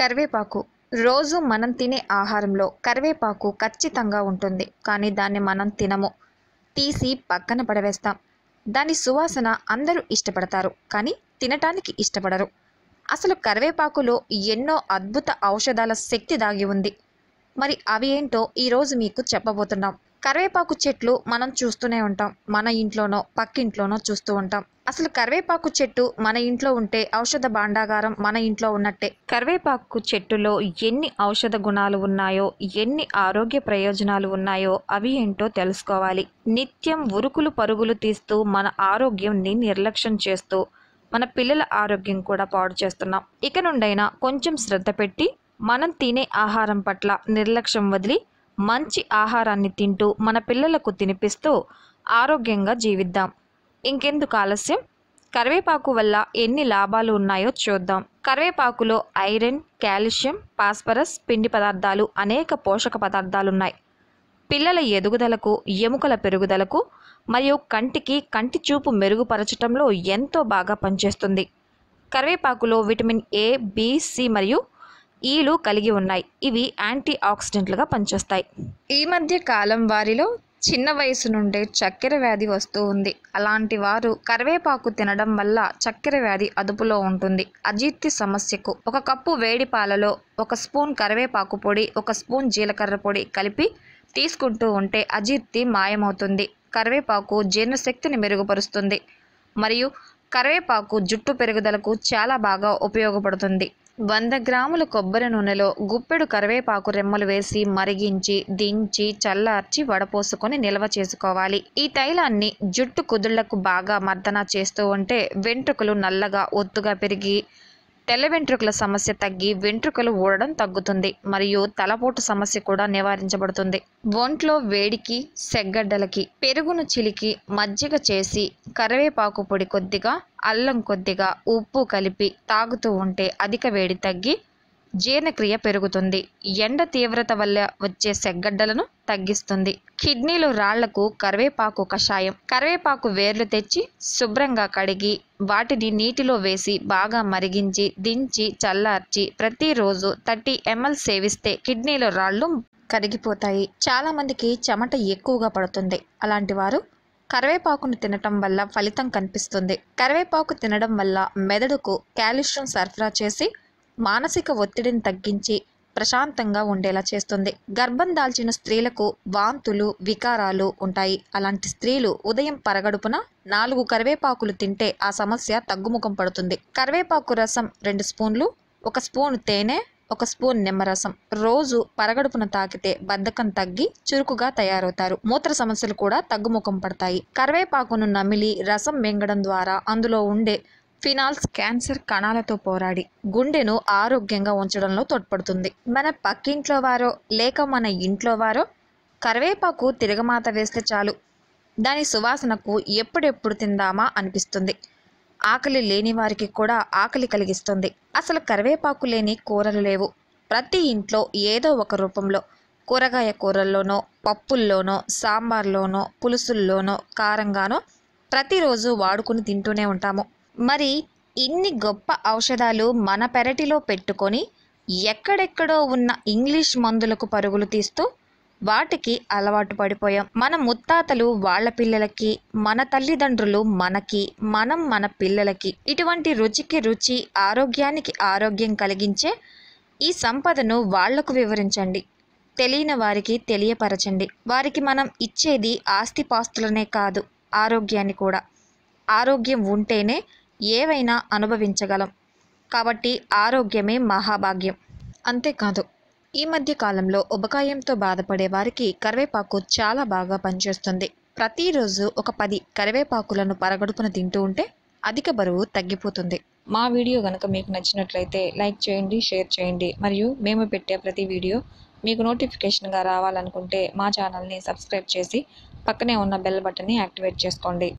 కరివేపాకు రోజు మనం తినే ఆహారంలో కరివేపాకు ఖచ్చితంగా ఉంటుంది కానీ దాన్ని మనం తినము తీసి పక్కన పడవేస్తాం దాని సువాసన అందరూ ఇష్టపడతారు కానీ తినటానికి ఇష్టపడరు అసలు కరివేపాకులో ఎన్నో అద్భుత ఔషధాల శక్తి దాగి ఉంది మరి అవి ఏంటో ఈరోజు మీకు చెప్పబోతున్నాం కరివేపాకు చెట్లు మనం చూస్తూనే ఉంటాం మన ఇంట్లోనో పక్కింట్లోనో చూస్తూ ఉంటాం అసలు కరివేపాకు చెట్టు మన ఇంట్లో ఉంటే ఔషధ భాండాగారం మన ఇంట్లో ఉన్నట్టే కరివేపాకు చెట్టులో ఎన్ని ఔషధ గుణాలు ఉన్నాయో ఎన్ని ఆరోగ్య ప్రయోజనాలు ఉన్నాయో అవి ఏంటో తెలుసుకోవాలి నిత్యం ఉరుకులు పరుగులు తీస్తూ మన ఆరోగ్యంని నిర్లక్ష్యం చేస్తూ మన పిల్లల ఆరోగ్యం కూడా పాడు చేస్తున్నాం ఇక నుండైనా కొంచెం శ్రద్ధ పెట్టి మనం తినే ఆహారం పట్ల నిర్లక్ష్యం వదిలి మంచి ఆహారాన్ని తింటూ మన పిల్లలకు తినిపిస్తూ ఆరోగ్యంగా జీవిద్దాం ఇంకెందుకు ఆలస్యం కరివేపాకు వల్ల ఎన్ని లాభాలు ఉన్నాయో చూద్దాం కరివేపాకులో ఐరన్ కాల్షియం ఫాస్ఫరస్ పిండి పదార్థాలు అనేక పోషక పదార్థాలు ఉన్నాయి పిల్లల ఎదుగుదలకు ఎముకల పెరుగుదలకు మరియు కంటికి కంటి చూపు మెరుగుపరచడంలో ఎంతో బాగా పనిచేస్తుంది కరివేపాకులో విటమిన్ ఏ బి సి మరియు ఈలు కలిగి ఉన్నాయి ఇవి యాంటీ ఆక్సిడెంట్లుగా పనిచేస్తాయి ఈ మధ్య కాలం వారిలో చిన్న వయసు నుండే చక్కెర వ్యాధి వస్తూ ఉంది అలాంటి వారు కరివేపాకు తినడం వల్ల చక్కెర వ్యాధి అదుపులో ఉంటుంది అజీర్తి సమస్యకు ఒక కప్పు వేడి పాలలో ఒక స్పూన్ కరివేపాకు పొడి ఒక స్పూన్ జీలకర్ర పొడి కలిపి తీసుకుంటూ ఉంటే అజీర్తి మాయమవుతుంది కరివేపాకు జీర్ణశక్తిని మెరుగుపరుస్తుంది మరియు కరివేపాకు జుట్టు పెరుగుదలకు చాలా బాగా ఉపయోగపడుతుంది వంద గ్రాముల కొబ్బరి నూనెలో గుప్పెడు కరివేపాకు రెమ్మలు వేసి మరిగించి దించి చల్లార్చి వడపోసుకొని నిల్వ చేసుకోవాలి ఈ తైలాన్ని జుట్టు కుదుళ్లకు బాగా మర్దన చేస్తూ ఉంటే వెంట్రుకలు నల్లగా ఒత్తుగా పెరిగి తెల్ల వెంట్రుకల సమస్య తగ్గి వెంట్రుకలు ఊడడం తగ్గుతుంది మరియు తలపోటు సమస్య కూడా నివారించబడుతుంది ఒంట్లో వేడికి సెగ్గడ్డలకి పెరుగును చిలికి మజ్జిగ చేసి కరివేపాకు పొడి కొద్దిగా అల్లం కొద్దిగా ఉప్పు కలిపి తాగుతూ ఉంటే అధిక వేడి తగ్గి జీర్ణక్రియ పెరుగుతుంది ఎండ తీవ్రత వల్ల వచ్చే సెగ్గడ్డలను తగ్గిస్తుంది కిడ్నీలు రాళ్లకు కరివేపాకు కషాయం కరివేపాకు వేర్లు తెచ్చి శుభ్రంగా కడిగి వాటిని నీటిలో వేసి బాగా మరిగించి దించి చల్లార్చి ప్రతిరోజు థర్టీ ఎంఎల్ సేవిస్తే కిడ్నీలో రాళ్ళు కరిగిపోతాయి చాలా మందికి చెమట ఎక్కువగా పడుతుంది అలాంటి వారు కరివేపాకును తినటం వల్ల ఫలితం కనిపిస్తుంది కరివేపాకు తినడం వల్ల మెదడుకు కాల్షియం సరఫరా చేసి మానసిక ఒత్తిడిని తగ్గించి ప్రశాంతంగా ఉండేలా చేస్తుంది గర్భం దాల్చిన స్త్రీలకు వాంతులు వికారాలు ఉంటాయి అలాంటి స్త్రీలు ఉదయం పరగడుపున నాలుగు కరివేపాకులు తింటే ఆ సమస్య తగ్గుముఖం పడుతుంది కరివేపాకు రసం రెండు స్పూన్లు ఒక స్పూన్ తేనె ఒక స్పూన్ నిమ్మరసం రోజు పరగడుపున తాకితే బద్ధకం తగ్గి చురుకుగా తయారవుతారు మూత్ర సమస్యలు కూడా తగ్గుముఖం పడతాయి కరివేపాకును నమిలి రసం మింగడం ద్వారా అందులో ఉండే ఫినాల్స్ క్యాన్సర్ కణాలతో పోరాడి గుండెను ఆరోగ్యంగా ఉంచడంలో తోడ్పడుతుంది మన పక్కింట్లో వారో లేక మన ఇంట్లో వారో కరివేపాకు తిరగమాత వేస్తే చాలు దాని సువాసనకు ఎప్పుడెప్పుడు తిందామా అనిపిస్తుంది ఆకలి లేని వారికి కూడా ఆకలి కలిగిస్తుంది అసలు కరివేపాకు లేని కూరలు లేవు ప్రతి ఇంట్లో ఏదో ఒక రూపంలో కూరగాయ కూరల్లోనో పప్పుల్లోనో సాంబార్లోనో పులుసుల్లోనో కారంగానో ప్రతిరోజు వాడుకుని తింటూనే ఉంటాము మరి ఇన్ని గొప్ప ఔషధాలు మన పెరటిలో పెట్టుకొని ఎక్కడెక్కడో ఉన్న ఇంగ్లీష్ మందులకు పరుగులు తీస్తూ వాటికి అలవాటు పడిపోయాం మన ముత్తాతలు వాళ్ళ పిల్లలకి మన తల్లిదండ్రులు మనకి మనం మన పిల్లలకి ఇటువంటి రుచికి రుచి ఆరోగ్యానికి ఆరోగ్యం కలిగించే ఈ సంపదను వాళ్లకు వివరించండి తెలియని వారికి తెలియపరచండి వారికి మనం ఇచ్చేది ఆస్తిపాస్తులనే కాదు ఆరోగ్యాన్ని కూడా ఆరోగ్యం ఉంటేనే ఏవైనా అనుభవించగలం కాబట్టి ఆరోగ్యమే మహాభాగ్యం అంతేకాదు ఈ మధ్య కాలంలో ఉబకాయంతో బాధపడే వారికి కరివేపాకు చాలా బాగా పనిచేస్తుంది ప్రతిరోజు ఒక పది కరివేపాకులను పరగడుపున తింటూ ఉంటే అధిక బరువు తగ్గిపోతుంది మా వీడియో కనుక మీకు నచ్చినట్లయితే లైక్ చేయండి షేర్ చేయండి మరియు మేము పెట్టే ప్రతి వీడియో మీకు నోటిఫికేషన్గా రావాలనుకుంటే మా ఛానల్ని సబ్స్క్రైబ్ చేసి పక్కనే ఉన్న బెల్ బటన్ని యాక్టివేట్ చేసుకోండి